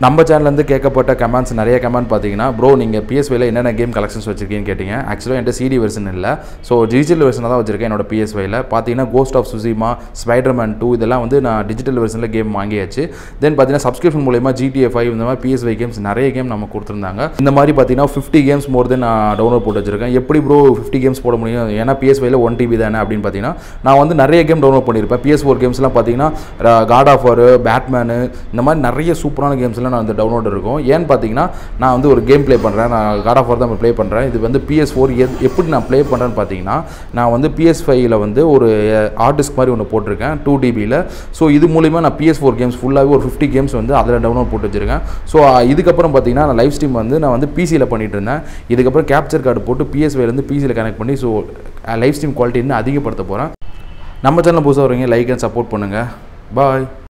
நம்ம சேனல்லேருந்து கேட்கப்பட்ட கமெண்ட்ஸ் நிறைய கமெண்ட் பார்த்தீங்கன்னா ப்ரோ நீங்கள் பிஎஸ்வையில் என்னென்ன கேம் கலெக்ஷன்ஸ் வச்சிருக்கீங்கன்னு கேட்டிங்க ஆக்சுவலாக என்கிட்ட சிடி வெர்ஷன் இல்லை ஸோ டிஜிட்டல் வெர்ஷன் தான் வச்சிருக்கேன் என்னோட பிஎஸ்வையில் பார்த்தீங்கன்னா ghost of Tsushima Spiderman two இதெல்லாம் வந்து நான் டிஜிட்டல் வெர்ஷனில் கேம் வாங்கியாச்சு தென் பார்த்தீங்கன்னா சப்ஸ்கிரிப்ஷன் மூலயமா ஜிடிஏ ஃபைவ் இந்த மாதிரி பிஎஸ்வை கேம்ஸ் நிறைய கேம் நம்ம கொடுத்துருந்தாங்க இந்த மாதிரி பார்த்தீங்கன்னா ஃபிஃப்டி கேம்ஸ் மோர் தென் நான் டவுன்லோட் போட்டு வச்சிருக்கேன் எப்படி ப்ரோ ஃபிஃப்டி கேம்ஸ் போட முடியும் ஏன்னா பிஎஸ்வையில் ஒன் டிபி தானே அப்படின்னு பார்த்தீங்கன்னா நான் வந்து நிறைய கேம் டவுன்லோட் பண்ணியிருப்பேன் பிஎஸ் ஃபோர் கேம்ஸ்லாம் பார்த்தீங்கன்னா காட் ஆஃப் வார் பேட்மேனு இந்த மாதிரி நிறைய சூப்பரான கேம்ஸ்லாம் நான் வந்து டவுன்லோட் இருக்கும் ஏன்னு பார்த்தீங்கன்னா நான் வந்து ஒரு கேம் ப்ளே பண்ணுறேன் நான் காட் ஆஃப் வார் தான் ப்ளே பண்ணுறேன் இது வந்து பிஎஸ் ஃபோர் எப்படி நான் ப்ளே பண்ணுறேன்னு பார்த்தீங்கன்னா நான் வந்து பிஎஸ் ஃபைவ்ல வந்து ஒரு ஆர்டிஸ்க் மாதிரி ஒன்று போட்டிருக்கேன் டூ டிபியில் ஸோ இது மூலிமா நான் பிஎஸ் ஃபோர் கேம்ஸ் ஃபுல்லாகவே ஒரு ஃபிஃப்டி கேம்ஸ் வந்து அதில் டவுன்லோட் போட்டு வச்சிருக்கேன் ஸோ இதுக்கப்புறம் பார்த்தீங்கன்னா நான் லைவ் ஸ்ட்ரீம் வந்து நான் வந்து பிசியில் பண்ணிட்டு இருந்தேன் இதுக்கப்புறம் கேப்சர் கார்டு போட்டு பிஎஸ்வைலேருந்து பிசியில் கனெக்ட் பண்ணி ஸோ லைவ் ஸ்ட்ரீம் குவாலிட்டி இன்னும் அதிகப்படுத்த போகிறேன் நம்ம சேனல் புதுசாக வரீங்க லைக் அண்ட் சப்போர்ட் பண்ணுங்கள் பாய்